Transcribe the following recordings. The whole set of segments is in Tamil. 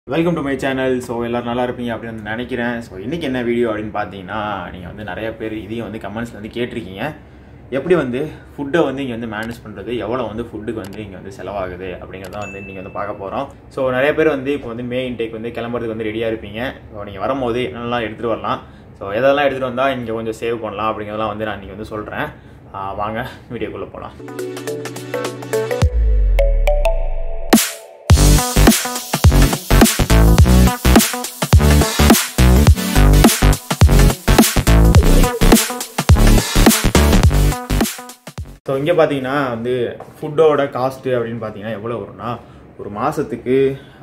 welcome to my channel so எல்லோரும் நல்லா இருப்பீங்க அப்படின்னு வந்து நினைக்கிறேன் ஸோ இன்றைக்கி என்ன வீடியோ அப்படின்னு பார்த்தீங்கன்னா நீங்கள் வந்து நிறைய பேர் இதையும் வந்து கமெண்ட்ஸில் வந்து கேட்டிருக்கீங்க எப்படி வந்து ஃபுட்டை வந்து இங்கே வந்து மேனேஜ் பண்ணுறது எவ்வளோ வந்து ஃபுட்டுக்கு வந்து இங்கே வந்து செலவாகுது அப்படிங்கிறத வந்து நீங்கள் வந்து பார்க்க போகிறோம் ஸோ நிறைய பேர் வந்து இப்போ வந்து மே இன்டேக் வந்து கிளம்புறதுக்கு வந்து ரெடியாக இருப்பீங்க ஸோ நீங்கள் வரும்போது என்னெல்லாம் எடுத்துகிட்டு வரலாம் ஸோ எதெல்லாம் எடுத்துகிட்டு வந்தால் இங்கே கொஞ்சம் சேவ் பண்ணலாம் அப்படிங்கிறதெல்லாம் வந்து நான் இன்றைக்கி வந்து சொல்கிறேன் வாங்க வீடியோக்குள்ளே போகலாம் ஸோ இங்கே பார்த்தீங்கன்னா வந்து ஃபுட்டோட காஸ்ட்டு அப்படின்னு பார்த்தீங்கன்னா எவ்வளோ வரும்னா ஒரு மாதத்துக்கு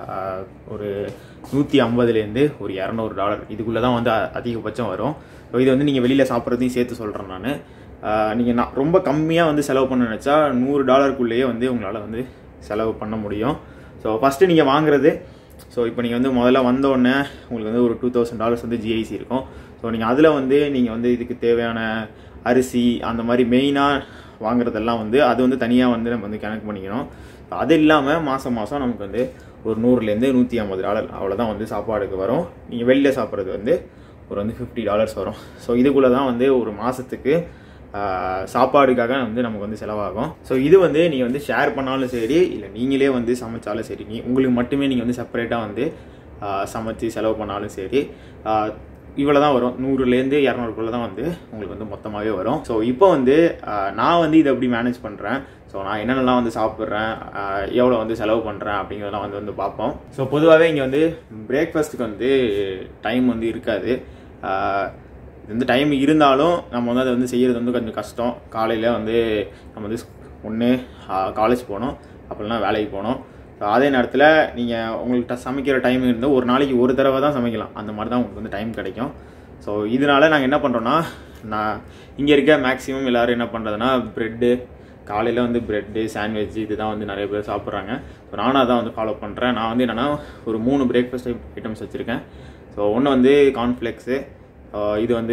ஒரு நூற்றி ஐம்பதுலேருந்து ஒரு இரநூறு டாலர் இதுக்குள்ளே தான் வந்து அ- அதிகபட்சம் வரும் ஸோ இது வந்து நீங்கள் வெளியில் சாப்பிட்றதையும் சேர்த்து சொல்கிறேன் நான் நீங்கள் நான் ரொம்ப கம்மியாக வந்து செலவு பண்ண நினச்சா நூறு டாலருக்குள்ளேயே வந்து உங்களால் வந்து செலவு பண்ண முடியும் ஸோ ஃபஸ்ட்டு நீங்கள் வாங்குறது ஸோ இப்போ நீங்கள் வந்து முதல்ல வந்த உடனே உங்களுக்கு வந்து ஒரு டூ தௌசண்ட் டாலர்ஸ் வந்து ஜிஐசி இருக்கும் ஸோ நீங்கள் அதில் வந்து நீங்கள் வந்து இதுக்கு தேவையான அரிசி அந்த மாதிரி மெயினாக வாங்குறதெல்லாம் வந்து அது வந்து தனியாக வந்து நம்ம வந்து கணக்கு பண்ணிக்கணும் அது இல்லாமல் மாதம் மாதம் நமக்கு வந்து ஒரு நூறுலேருந்து நூற்றி ஐம்பது டாலர் அவ்வளோதான் வந்து சாப்பாடுக்கு வரும் நீங்கள் வெளியில் சாப்பிட்றது வந்து ஒரு வந்து ஃபிஃப்டி டாலர்ஸ் வரும் ஸோ இதுக்குள்ளே தான் வந்து ஒரு மாதத்துக்கு சாப்பாடுக்காக வந்து நமக்கு வந்து செலவாகும் ஸோ இது வந்து நீங்கள் வந்து ஷேர் பண்ணாலும் சரி இல்லை நீங்களே வந்து சமைச்சாலும் சரி நீ உங்களுக்கு மட்டுமே நீங்கள் வந்து செப்பரேட்டாக வந்து ஆஹ் சமைச்சு செலவு பண்ணாலும் சரி இவ்வளோ தான் வரும் நூறுலேருந்து இரநூறுக்குள்ளே தான் வந்து உங்களுக்கு வந்து மொத்தமாகவே வரும் ஸோ இப்போ வந்து ஆஹ் நான் வந்து இதை எப்படி மேனேஜ் பண்ணுறேன் ஸோ நான் என்னென்னலாம் வந்து சாப்பிட்றேன் எவ்வளோ வந்து செலவு பண்ணுறேன் அப்படிங்கிறதெல்லாம் வந்து வந்து பார்ப்போம் ஸோ பொதுவாகவே இங்கே வந்து பிரேக்ஃபாஸ்ட்டுக்கு வந்து டைம் வந்து இருக்காது ஆஹ் இது வந்து டைம் இருந்தாலும் நம்ம வந்து அதை வந்து செய்கிறது வந்து கொஞ்சம் கஷ்டம் காலையில் வந்து நம்ம வந்து ஒன்று காலேஜ் போகணும் அப்படிலாம் வேலைக்கு போகணும் ஸோ அதே நேரத்தில் நீங்கள் உங்கள்கிட்ட சமைக்கிற டைம் இருந்தால் ஒரு நாளைக்கு ஒரு தடவை தான் சமைக்கலாம் அந்த மாதிரி தான் உங்களுக்கு வந்து டைம் கிடைக்கும் ஸோ இதனால நாங்கள் என்ன பண்ணுறோன்னா நான் இங்கே இருக்க மேக்ஸிமம் எல்லோரும் என்ன பண்ணுறதுன்னா ப்ரெட்டு காலையில் வந்து ப்ரெட்டு சாண்ட்விச் இதுதான் வந்து நிறைய பேர் சாப்பிட்றாங்க ஸோ நானும் அதான் வந்து ஃபாலோ பண்ணுறேன் நான் வந்து என்னென்னா ஒரு மூணு பிரேக்ஃபாஸ்ட் ஐட்டம்ஸ் வச்சுருக்கேன் ஸோ ஒன்று வந்து கார்ன்ஃப்ளெக்ஸு இது வந்து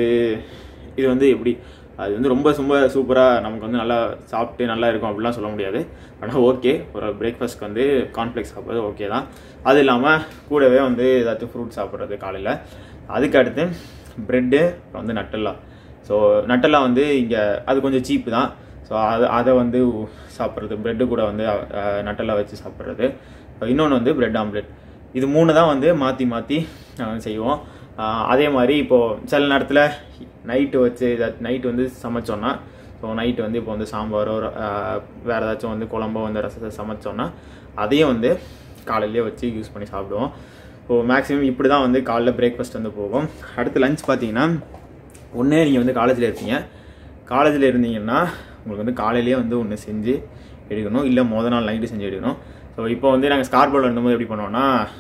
இது வந்து எப்படி அது வந்து ரொம்ப ரொம்ப சூப்பராக நமக்கு வந்து நல்லா சாப்பிட்டு நல்லா இருக்கும் அப்படிலாம் சொல்ல முடியாது ஆனால் ஓகே ஒரு பிரேக்ஃபாஸ்ட்க்கு வந்து கார்ன்ஃப்ளெக்ஸ் சாப்பிட்றது ஓகே தான் அது இல்லாமல் கூடவே வந்து ஏதாச்சும் ஃப்ரூட் சாப்பிட்றது காலையில் அதுக்கு அடுத்து ப்ரெட்டு அப்புறம் வந்து நட்டல்லா ஸோ நட்டல்லா வந்து இங்கே அது கொஞ்சம் சீப்பு தான் ஸோ அதை அதை வந்து சாப்பிட்றது ப்ரெட்டு கூட வந்து அஹ், நட்டல்லா வச்சு சாப்பிட்றது இன்னொன்று வந்து பிரெட் ஆம்லெட் இது மூணு தான் வந்து மாற்றி மாற்றி நாங்கள் செய்வோம் ஆஹ் அதே மாதிரி இப்போது சில நேரத்தில் நைட்டு வச்சு நைட்டு வந்து சமைச்சோன்னா ஸோ நைட்டு வந்து இப்போ வந்து சாம்பாரோ ஆஹ் வேற ஏதாச்சும் வந்து குழம்போ வந்து ரசத்தை சமைச்சோன்னா அதையும் வந்து காலையிலேயே வச்சு யூஸ் பண்ணி சாப்பிடுவோம் ஸோ மேக்ஸிமம் இப்படி தான் வந்து காலைல பிரேக்ஃபாஸ்ட் வந்து போகும் அடுத்து லஞ்ச் பார்த்தீங்கன்னா ஒன்றே நீங்கள் வந்து காலேஜில் இருப்பீங்க காலேஜில் இருந்தீங்கன்னா உங்களுக்கு வந்து காலையிலேயே வந்து ஒன்று செஞ்சு எடுக்கணும் இல்லை மொதல் நாள் நைட்டு செஞ்சு எடுக்கணும் ஸோ இப்போ வந்து நாங்கள் ஸ்கார்போவில் இருந்தபோது எப்படி பண்ணுவோம்னா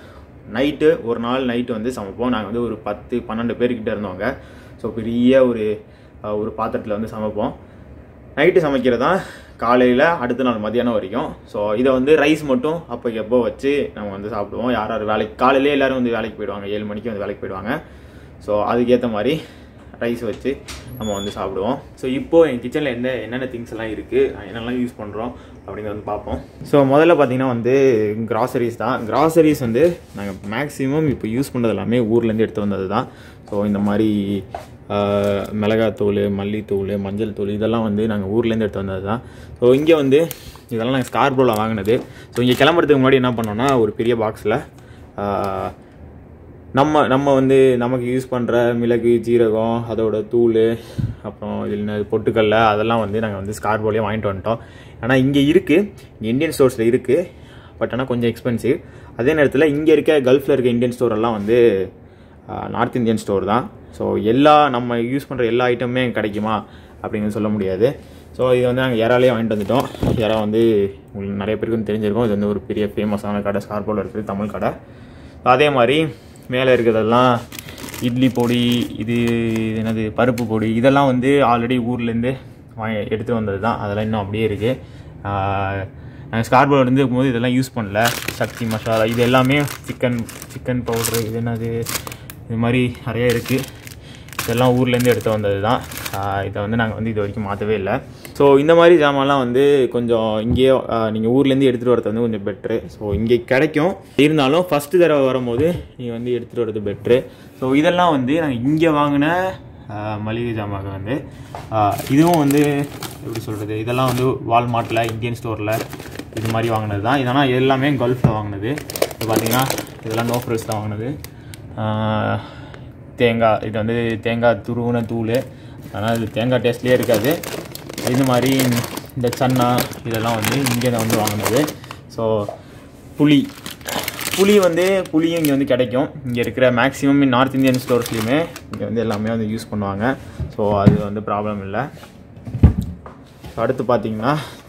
நைட்டு ஒரு நாள் நைட்டு வந்து சமைப்போம் நாங்கள் வந்து ஒரு பத்து பன்னெண்டு பேர்கிட்ட இருந்தவங்க ஸோ பெரிய ஒரு அஹ், ஒரு பாத்திரத்தில் வந்து சமைப்போம் நைட்டு சமைக்கிறது தான் காலையில் அடுத்த நாள் மதியானம் வரைக்கும் ஸோ இதை வந்து ரைஸ் மட்டும் அப்போக்கு எப்போ வச்சு நம்ம வந்து சாப்பிடுவோம் யார் யார் வேலைக்கு காலையிலே எல்லாரும் வந்து வேலைக்கு போயிடுவாங்க ஏழு மணிக்கு வந்து வேலைக்கு போயிடுவாங்க ஸோ அதுக்கேற்ற மாதிரி ரைஸ் வச்சு நம்ம வந்து சாப்பிடுவோம் ஸோ இப்போது என் கிச்சனில் என்ன என்னென்ன திங்ஸ் எல்லாம் இருக்குது என்னெல்லாம் யூஸ் பண்ணுறோம் அப்படிங்கிறத வந்து பார்ப்போம் ஸோ முதல்ல பார்த்தீங்கன்னா வந்து கிராசரிஸ் தான் கிராசரிஸ் வந்து நாங்கள் மேக்ஸிமம் இப்போ யூஸ் பண்ணுறது எல்லாமே ஊர்லேருந்து எடுத்து வந்தது தான் ஸோ இந்த மாதிரி ஆஹ், மிளகாத்தூள் மல்லித்தூள் மஞ்சள் தூள் இதெல்லாம் வந்து நாங்கள் ஊர்லேருந்து எடுத்து வந்தது தான் ஸோ இங்கே வந்து இதெல்லாம் நாங்கள் ஸ்கார்போவில் வாங்கினது ஸோ இங்கே கிளம்புறதுக்கு முன்னாடி என்ன பண்ணோம்னா ஒரு பெரிய பாக்ஸில் நம்ம நம்ம வந்து நமக்கு யூஸ் பண்ணுற மிளகு ஜீரகம் அதோட தூள் அப்புறம் இதில் என்ன பொட்டுக்கல்ல அதெல்லாம் வந்து நாங்கள் வந்து ஸ்கார்போலேயே வாங்கிட்டு வந்துட்டோம் ஆனால் இங்கே இருக்குது இங்கே இந்தியன் ஸ்டோர்ஸில் இருக்குது பட் ஆனால் கொஞ்சம் எக்ஸ்பென்சிவ் அதே நேரத்தில் இங்கே இருக்க கல்ஃபில் இருக்க இந்தியன் ஸ்டோர் எல்லாம் வந்து நார்த் இந்தியன் ஸ்டோர் தான் ஸோ எல்லா நம்ம யூஸ் பண்ணுற எல்லா ஐட்டமுமே அங்க கிடைக்குமா அப்படிங்கிறது சொல்ல முடியாது ஸோ இது வந்து நாங்கள் இறாலே வாங்கிட்டு வந்துட்டோம் இறா வந்து உங்களுக்கு நிறைய பேருக்கு வந்து தெரிஞ்சிருக்கும் இது வந்து ஒரு பெரிய ஃபேமஸான கடை ஸ்கார்போவில் இருக்குது தமிழ் கடை அதே மாதிரி மேலே இருக்கிறதெல்லாம் இட்லி பொடி இது இது என்னது பருப்பு பொடி இதெல்லாம் வந்து ஆல்ரெடி ஊர்லேருந்து வாங்கி எடுத்துகிட்டு வந்தது தான் அதெல்லாம் இன்னும் அப்படியே இருக்குது நாங்கள் ஸ்கார்போவில் இருந்து இருக்கும்போது இதெல்லாம் யூஸ் பண்ணல சக்தி மசாலா இது எல்லாமே சிக்கன் சிக்கன் பவுட்ரு இது என்னது இது மாதிரி நிறைய இருக்குது இதெல்லாம் ஊர்லேருந்து எடுத்து வந்தது தான் இதை வந்து நாங்கள் வந்து இது வரைக்கும் மாற்றவே இல்லை ஸோ இந்த மாதிரி ஜாமான்லாம் வந்து கொஞ்சம் இங்கேயே நீங்கள் ஊர்லேருந்து எடுத்துகிட்டு வரது வந்து கொஞ்சம் பெட்ரு ஸோ இங்கே கிடைக்கும் இருந்தாலும் ஃபஸ்ட்டு தடவை வரும்போது நீங்கள் வந்து எடுத்துகிட்டு வரது பெட்ரு ஸோ இதெல்லாம் வந்து நாங்கள் இங்கே வாங்கின ஆஹ் மளிகை ஜாமான் வந்து ஆஹ் இதுவும் வந்து எப்படி சொல்கிறது இதெல்லாம் வந்து வால்மார்ட்டில் இந்தியன் ஸ்டோரில் இது மாதிரி வாங்கினது தான் இதெல்லாம் எல்லாமே கல்ஃபில் வாங்கினது இப்போ பார்த்தீங்கன்னா இதெல்லாம் நோ ஃப்ரெஷ் தான் வாங்கினது ஆஹ் தேங்காய் இது வந்து தேங்காய் துருவின தூள் ஆனால் இது தேங்காய் டேஸ்ட்லேயே இருக்காது இது மாதிரி இந்த சன்னா இதெல்லாம் வந்து இங்கே தான் வந்து வாங்கினது ஸோ புளி புளி வந்து புளியும் இங்கே வந்து கிடைக்கும் இங்கே இருக்கிற மேக்ஸிமம் நார்த் இந்தியன் ஸ்டோர்ஸ்லையுமே இங்கே வந்து எல்லாமே வந்து யூஸ் பண்ணுவாங்க ஸோ அது வந்து ப்ராப்ளம் இல்லை ஸோ அடுத்து பார்த்தீங்கன்னா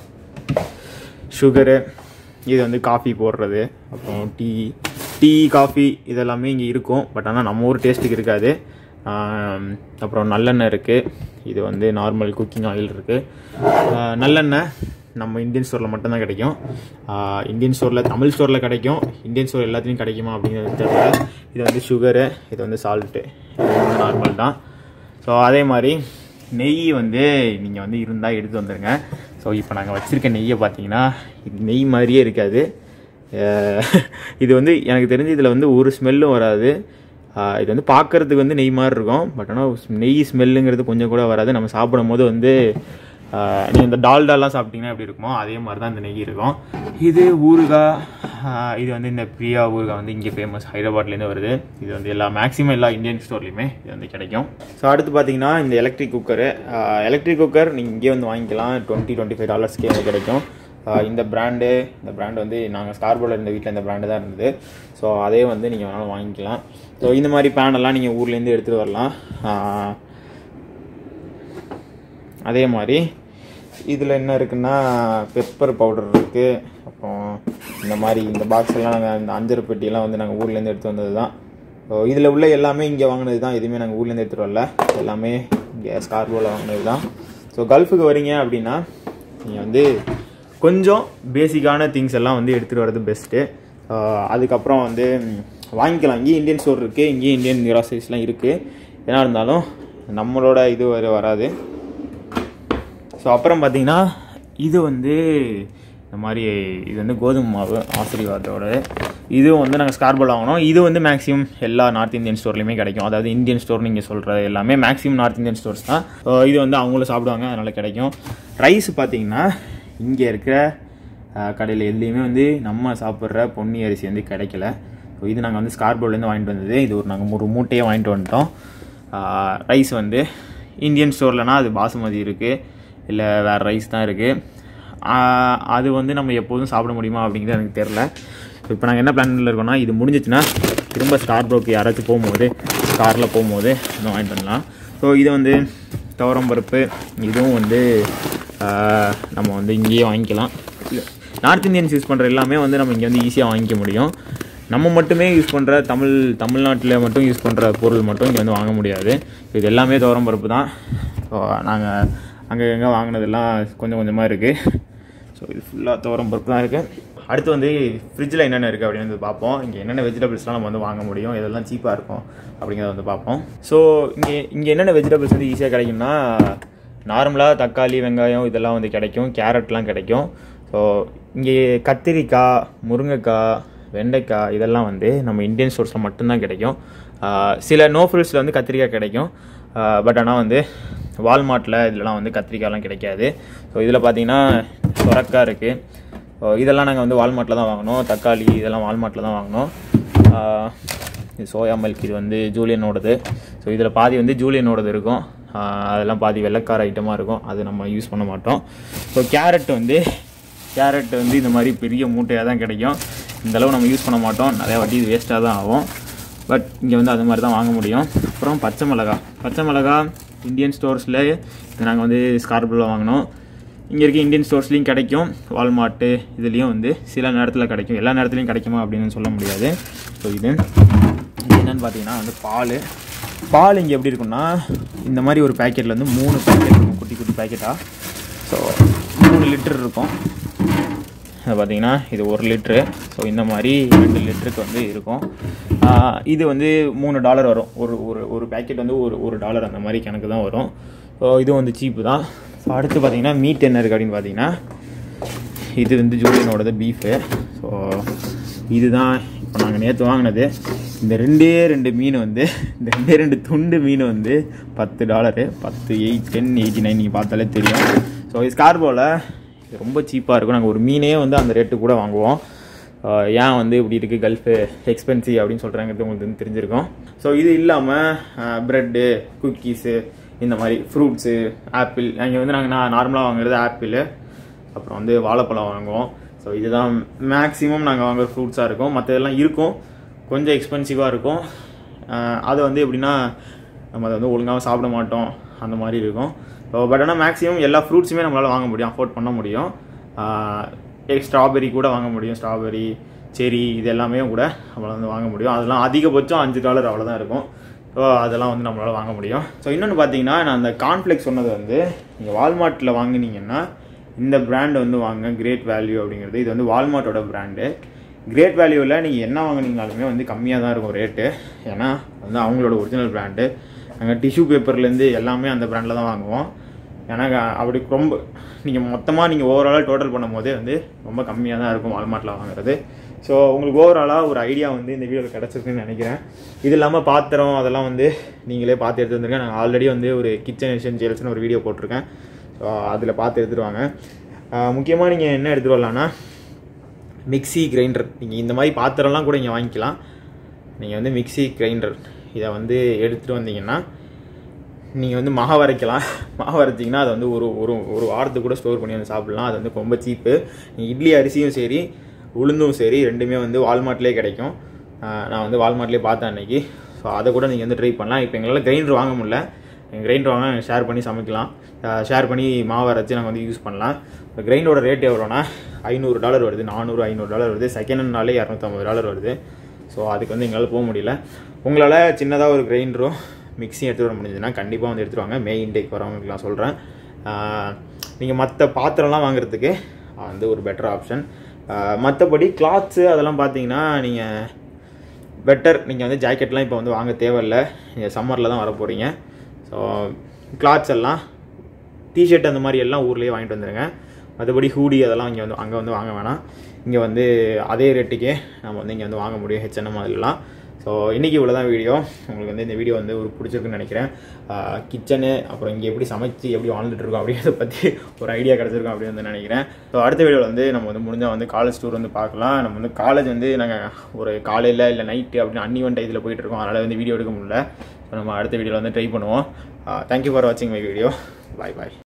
சுகரு இது வந்து காஃபி போடுறது அப்புறம் டீ டீ காஃபி இதெல்லாமே இங்கே இருக்கும் பட் ஆனால் நம்ம ஊர் டேஸ்ட்டுக்கு இருக்காது ஆம், அப்புறம் நல்லெண்ணெய் இருக்குது இது வந்து நார்மல் குக்கிங் ஆயில் இருக்குது நல்லெண்ணெய் நம்ம இந்தியன் ஸ்டோரில் மட்டும்தான் கிடைக்கும் ஆஹ், இந்தியன் ஸ்டோரில் தமிழ் ஸ்டோரில் கிடைக்கும் இந்தியன் ஸ்டோர் எல்லாத்துலேயும் கிடைக்குமா அப்படிங்கிறது தெரியல இது வந்து சுகரு இது வந்து சால்ட்டு இது வந்து நார்மல் தான் ஸோ அதே மாதிரி நெய் வந்து நீங்கள் வந்து இருந்தால் எடுத்து வந்துடுங்க ஸோ இப்போ நாங்கள் வச்சுருக்க நெய்யை பார்த்தீங்கன்னா இது நெய் மாதிரியே இருக்காது அஹ் இது வந்து எனக்கு தெரிஞ்சு இதில் வந்து ஒரு ஸ்மெல்லும் வராது அஹ் இது வந்து பார்க்கறதுக்கு வந்து நெய் மாதிரி இருக்கும் பட் ஆனால் நெய் ஸ்மெல்லுங்கிறது கொஞ்சம் கூட வராது நம்ம சாப்பிடும் போது வந்து நீங்கள் இந்த டால்டாலாம் சாப்பிட்டீங்கன்னா எப்படி இருக்குமோ அதே மாதிரி தான் இந்த நெய் இருக்கும் இது ஊறுகாய் ஆஹ் இது வந்து இந்த பிரியா ஊறுகாய் வந்து இங்கே ஃபேமஸ் ஹைதராபாத்லேருந்து வருது இது வந்து எல்லா மேக்ஸிமம் எல்லா இந்தியன் ஸ்டோர்லையுமே இது வந்து கிடைக்கும் ஸோ அடுத்து பார்த்தீங்கன்னா இந்த எலக்ட்ரிக் குக்கரு எலக்ட்ரிக் குக்கர் நீங்கள் இங்கே வந்து வாங்கிக்கலாம் டுவெண்ட்டி டுவெண்ட்டி ஃபைவ் டாலர்ஸ்க்கே வந்து கிடைக்கும் ஆஹ் இந்த பிராண்டு இந்த பிராண்டு வந்து நாங்கள் ஸ்கார்போவில் இருந்த வீட்டில் இந்த பிராண்டு தான் இருந்தது ஸோ அதே வந்து நீங்கள் வேணாலும் வாங்கிக்கலாம் ஸோ இந்த மாதிரி பேனெல்லாம் நீங்கள் ஊர்லேருந்து எடுத்துகிட்டு வரலாம் ஆஹ் அதே மாதிரி இதில் என்ன இருக்குன்னா பெப்பர் பவுடர் இருக்குது அப்புறம் இந்த மாதிரி இந்த பாக்ஸ் எல்லாம் நாங்கள் இந்த அஞ்சரை பெட்டியெல்லாம் வந்து நாங்கள் ஊர்லேருந்து எடுத்து வந்தது தான் ஸோ இதில் உள்ள எல்லாமே இங்கே வாங்கினது தான் எதுவுமே நாங்கள் ஊர்லேருந்து எடுத்துகிட்டு வரல எல்லாமே இங்கே ஸ்கார்போவில் வாங்கினது தான் ஸோ கல்ஃபுக்கு வரீங்க அப்படின்னா நீங்கள் வந்து கொஞ்சம் பேசிக்கான திங்ஸ் எல்லாம் வந்து எடுத்துகிட்டு வர்றது பெஸ்ட்டு அதுக்கப்புறம் வந்து ம், வாங்கிக்கலாம் இங்கேயும் இந்தியன் ஸ்டோர் இருக்குது இங்கேயும் இந்தியன் கிராசரிஸ்லாம் இருக்குது என்ன இருந்தாலும் நம்மளோட இது வர வராது ஸோ அப்புறம் பார்த்தீங்கன்னா இது வந்து இந்த மாதிரி இது வந்து கோதுமை மாவு ஆசீர்வாதோட இதுவும் வந்து நாங்கள் ஸ்கார்பல் வாங்கினோம் இது வந்து மேக்ஸிமம் எல்லா நார்த் இந்தியன் ஸ்டோர்லையுமே கிடைக்கும் அதாவது இந்தியன் ஸ்டோர் நீங்கள் சொல்கிற எல்லாமே மேக்ஸிமம் நார்த் இந்தியன் ஸ்டோர்ஸ் தான் So, இது வந்து அவங்களும் சாப்பிடுவாங்க அதனால் கிடைக்கும் ரைஸ் பார்த்தீங்கன்னா இங்கே இருக்கிற கடையில் எதுலேயுமே வந்து நம்ம சாப்பிட்ற பொன்னி அரிசி வந்து கிடைக்கல ஸோ இது நாங்கள் வந்து ஸ்கார்போலேருந்து வாங்கிட்டு வந்தது இது ஒரு நாங்கள் ஒரு மூட்டையே வாங்கிட்டு வந்துட்டோம் ரைஸ் வந்து இந்தியன் ஸ்டோர்லனா அது பாசுமதி இருக்குது இல்லை வேறு ரைஸ் தான் இருக்குது அது வந்து நம்ம எப்போதும் சாப்பிட முடியுமா அப்படிங்கிறது எனக்கு தெரில இப்போ நாங்கள் என்ன பிளானில் இருக்கோம்னா இது முடிஞ்சிச்சுன்னா திரும்ப ஸ்டார் ப்ரோக்கு யாராச்சும் போகும்போது காரில் போகும்போது இன்னும் வாங்கிட்டு வரலாம் ஸோ இது வந்து துவரம் பருப்பு இதுவும் வந்து ஆஹ், நம்ம வந்து இங்கேயே வாங்கிக்கலாம் நார்த் இந்தியன்ஸ் யூஸ் பண்ணுற எல்லாமே வந்து நம்ம இங்கே வந்து ஈஸியாக வாங்கிக்க முடியும் நம்ம மட்டுமே யூஸ் பண்ணுற தமிழ் தமிழ்நாட்டில் மட்டும் யூஸ் பண்ணுற பொருள் மட்டும் இங்கே வந்து வாங்க முடியாது இது எல்லாமே துவரம் பருப்பு தான் ஸோ நாங்கள் அங்கே எங்கே வாங்கினதெல்லாம் கொஞ்சம் கொஞ்சமாக இருக்குது ஸோ இது ஃபுல்லாக துவரம் பருப்பு தான் இருக்குது அடுத்து வந்து ஃப்ரிட்ஜில் என்னென்ன இருக்குது அப்படின்னு வந்து பார்ப்போம் இங்கே என்னென்ன வெஜிடபிள்ஸ்லாம் நம்ம வந்து வாங்க முடியும் இதெல்லாம் சீப்பாக இருக்கும் அப்படிங்கிறத வந்து பார்ப்போம் ஸோ இங்கே இங்கே என்னென்ன வெஜிடபிள்ஸ் வந்து ஈஸியாக கிடைக்கும்னா நார்மலாக தக்காளி வெங்காயம் இதெல்லாம் வந்து கிடைக்கும் கேரட்லாம் கிடைக்கும் ஸோ இங்கே கத்திரிக்காய் முருங்கைக்காய் வெண்டைக்காய் இதெல்லாம் வந்து நம்ம இந்தியன் ஸ்டோர்ஸில் மட்டும்தான் கிடைக்கும் ஆஹ் சில நோ ஃப்ரூட்ஸில் வந்து கத்திரிக்காய் கிடைக்கும் பட் ஆனால் வந்து வால்மார்ட்டில் இதெல்லாம் வந்து கத்திரிக்காய்லாம் கிடைக்காது ஸோ இதில் பார்த்தீங்கன்னா சொரக்காய் இருக்குது ஸோ இதெல்லாம் நாங்கள் வந்து வால்மார்ட்டில் தான் வாங்கினோம் தக்காளி இதெல்லாம் வால்மார்ட்டில் தான் வாங்கினோம் ஆஹ் இது சோயா மில்க் இது வந்து ஜூலியனோடது ஸோ இதில் பாதி வந்து ஜூலியனோடது இருக்கும் ஆஹ் அதெல்லாம் பாதி வெள்ளைக்கார ஐட்டமாக இருக்கும் அது நம்ம யூஸ் பண்ண மாட்டோம் ஸோ கேரட் வந்து கேரட் வந்து இந்த மாதிரி பெரிய மூட்டையாக தான் கிடைக்கும் இந்த அளவு நம்ம யூஸ் பண்ண மாட்டோம் நிறையா வாட்டி இது வேஸ்ட்டாக தான் ஆகும் பட் இங்கே வந்து அது மாதிரி தான் வாங்க முடியும் அப்புறம் பச்சை மிளகா பச்சை மிளகா இந்தியன் ஸ்டோர்ஸில் இது நாங்கள் வந்து ஸ்கார்பில் வாங்கினோம் இங்கே இருக்க இந்தியன் ஸ்டோர்ஸ்லேயும் கிடைக்கும் வால்மார்ட்டு இதுலேயும் வந்து சில நேரத்தில் கிடைக்கும் எல்லா நேரத்துலையும் கிடைக்குமா அப்படின்னு சொல்ல முடியாது ஸோ இது இது என்னன்னு பார்த்தீங்கன்னா வந்து பால் பால் இங்கே எப்படி இருக்கும்னா இந்த மாதிரி ஒரு பேக்கெட்டில் வந்து மூணு பேக்கெட் இருக்கும் குட்டி குட்டி பேக்கெட்டாக ஸோ மூணு லிட்டர் இருக்கும் அது பார்த்தீங்கன்னா இது ஒரு லிட்ரு ஸோ இந்த மாதிரி ரெண்டு லிட்டருக்கு வந்து இருக்கும் ஆஹ் இது வந்து மூணு டாலர் வரும் ஒரு ஒரு ஒரு பேக்கெட் வந்து ஒரு ஒரு டாலர் அந்த மாதிரி கணக்கு தான் வரும் ஸோ இது வந்து சீப்பு தான் ஸோ அடுத்து பார்த்தீங்கன்னா மீட் என்ன இருக்குது அப்படின்னு பார்த்தீங்கன்னா இது வந்து ஜூலியனோடது பீஃபு ஸோ இதுதான் இப்போ நாங்கள் நேற்று வாங்கினது இந்த ரெண்டே ரெண்டு மீன் வந்து இந்த ரெண்டே ரெண்டு துண்டு மீன் வந்து பத்து டாலரு பத்து எயிட் டென் எயிட்டி நைன் நீங்கள் பார்த்தாலே தெரியும் ஸோ இது ஸ்கார்போவில் இது ரொம்ப சீப்பாக இருக்கும் நாங்கள் ஒரு மீனே வந்து அந்த ரேட்டு கூட வாங்குவோம் ஆஹ் ஏன் வந்து இப்படி இருக்குது கல்ஃபு எக்ஸ்பென்சிவ் அப்படின்னு சொல்கிறாங்கிறது உங்களுக்கு வந்து தெரிஞ்சிருக்கும் ஸோ இது இல்லாமல் ப்ரெட்டு குக்கீஸு இந்த மாதிரி ஃப்ரூட்ஸு ஆப்பிள் அங்கே வந்து நாங்கள் நான் நார்மலாக வாங்குறது ஆப்பிள் அப்புறம் வந்து வாழைப்பழம் வாங்குவோம் ஸோ இதுதான் மேக்ஸிமம் நாங்கள் வாங்குற ஃப்ரூட்ஸாக இருக்கும் மற்றதெல்லாம் இருக்கும் கொஞ்சம் எக்ஸ்பென்சிவாக இருக்கும் ஆஹ் அது வந்து எப்படின்னா நம்ம அதை வந்து ஒழுங்காக சாப்பிட மாட்டோம் அந்த மாதிரி இருக்கும் ஸோ பட் ஆனால் மேக்ஸிமம் எல்லா ஃப்ரூட்ஸுமே நம்மளால் வாங்க முடியும் அஃபோர்ட் பண்ண முடியும் ஸ்ட்ராபெரி கூட வாங்க முடியும் ஸ்ட்ராபெரி செரி இது எல்லாமே கூட நம்மளால் வந்து வாங்க முடியும் அதெல்லாம் அதிகபட்சம் அஞ்சு டாலர் அவ்வளோதான் இருக்கும் ஸோ அதெல்லாம் வந்து நம்மளால் வாங்க முடியும் ஸோ இன்னொன்று பார்த்தீங்கன்னா நான் அந்த கார்ன்ஃப்ளெக்ஸ் சொன்னது வந்து நீங்கள் வால்மார்ட்டில் வாங்குனீங்கன்னா இந்த பிராண்ட் வந்து வாங்க கிரேட் வேல்யூ அப்படிங்கிறது இது வந்து வால்மார்ட்டோட பிராண்டு கிரேட் வேல்யூவில் நீங்கள் என்ன வாங்குனீங்கனாலுமே வந்து கம்மியாக தான் இருக்கும் ரேட்டு ஏன்னா வந்து அவங்களோட ஒரிஜினல் பிராண்டு நாங்கள் டிஷ்யூ பேப்பர்லேருந்து எல்லாமே அந்த பிராண்டில் தான் வாங்குவோம் ஏன்னா அப்படி ரொம்ப நீங்கள் மொத்தமாக நீங்கள் ஓவராலாக டோட்டல் பண்ணும்போதே வந்து ரொம்ப கம்மியாக தான் இருக்கும் வால்மார்ட்டில் வாங்குறது ஸோ உங்களுக்கு ஓவராலாக ஒரு ஐடியா வந்து இந்த வீடியோவில் கிடச்சிருக்குன்னு நினைக்கிறேன் இது இல்லாமல் பாத்திரம் அதெல்லாம் வந்து நீங்களே பார்த்து எடுத்து வந்திருக்கேன் நாங்கள் ஆல்ரெடி வந்து ஒரு கிச்சன் எசென்சியல்ஸ்னு ஒரு வீடியோ போட்டிருக்கேன் ஸோ அதில் பார்த்து எடுத்துகிட்டு வாங்க முக்கியமாக நீங்கள் என்ன எடுத்துகிட்டு வரலான்னா மிக்ஸி கிரைண்டர் நீங்கள் இந்த மாதிரி பாத்திரம்லாம் கூட இங்கே வாங்கிக்கலாம் நீங்கள் வந்து மிக்ஸி கிரைண்டர் இதை வந்து எடுத்துகிட்டு வந்தீங்கன்னா நீங்கள் வந்து மாவு அரைக்கலாம் மாவு அரைச்சிங்கன்னா அதை வந்து ஒரு ஒரு ஒரு வாரத்துக்கு கூட ஸ்டோர் பண்ணி வந்து சாப்பிட்லாம் அது வந்து ரொம்ப சீப்பு நீங்கள் இட்லி அரிசியும் சரி உளுந்தும் சரி ரெண்டுமே வந்து வால்மார்ட்லேயே கிடைக்கும் ஆஹ் நான் வந்து வால்மார்ட்லேயே பார்த்தேன் அன்னைக்கு ஸோ அதை கூட நீங்கள் வந்து ட்ரை பண்ணலாம் இப்போ எங்களால் கிரைண்டர் வாங்க முடியல எங்கள் கிரைண்டர் வாங்க ஷேர் பண்ணி சமைக்கலாம் ஷேர் பண்ணி மாவு அரைச்சி நாங்கள் வந்து யூஸ் பண்ணலாம் இப்போ கிரைண்டரோட ரேட் எவ்வளோனா ஐநூறு டாலர் வருது நானூறு ஐநூறு டாலர் வருது செகண்ட் ஹேண்ட்னாலே இரநூத்தம்பது டாலர் வருது ஸோ அதுக்கு வந்து எங்களால் போக முடியல உங்களால் சின்னதாக ஒரு கிரைண்டரும் மிக்ஸியும் எடுத்துகிட்டு வர முடிஞ்சதுன்னா கண்டிப்பாக வந்து எடுத்துகிட்டு வாங்க மே இன்டேக் வரவங்களுக்கு நான் சொல்கிறேன் நீங்கள் மற்ற பாத்திரம்லாம் வாங்குறதுக்கு வந்து ஒரு பெட்டர் ஆப்ஷன் மற்றபடி கிளாத்ஸு அதெல்லாம் பார்த்தீங்கன்னா நீங்கள் பெட்டர் நீங்கள் வந்து ஜாக்கெட்லாம் இப்போ வந்து வாங்க தேவையில்ல நீங்கள் சம்மரில் தான் வர போகிறீங்க ஸோ கிளாத்ஸ் எல்லாம் டிஷர்ட் அந்த மாதிரி எல்லாம் ஊர்லேயே வாங்கிட்டு வந்துடுங்க மற்றபடி ஹூடி அதெல்லாம் இங்கே வந்து அங்கே வந்து வாங்க வேணாம் இங்கே வந்து அதே ரேட்டுக்கே நம்ம வந்து இங்கே வந்து வாங்க முடியும் ஹெச்என்எம் அதெல்லாம் ஸோ இன்றைக்கி இவ்வளோ தான் வீடியோ உங்களுக்கு வந்து இந்த வீடியோ வந்து ஒரு பிடிச்சிருக்குன்னு நினைக்கிறேன் கிச்சனு அப்புறம் இங்கே எப்படி சமைச்சு எப்படி வாழ்ந்துட்டு இருக்கோம் அப்படிங்கிறத பற்றி ஒரு ஐடியா கிடச்சிருக்கோம் அப்படின்னு வந்து நினைக்கிறேன் ஸோ அடுத்த வீடியோவில் வந்து நம்ம வந்து முடிஞ்சால் வந்து காலேஜ் டூர் வந்து பார்க்கலாம் நம்ம வந்து காலேஜ் வந்து நாங்கள் ஒரு காலையில் இல்லை நைட்டு அப்படின்னு அன்னிவன் டைத்தில் போயிட்டு இருக்கோம் அதனால் வந்து வீடியோ எடுக்க முடியல ஸோ நம்ம அடுத்த வீடியோவில் வந்து ட்ரை பண்ணுவோம் தேங்க்யூ ஃபார் வாட்சிங் மை வீடியோ பாய் பாய்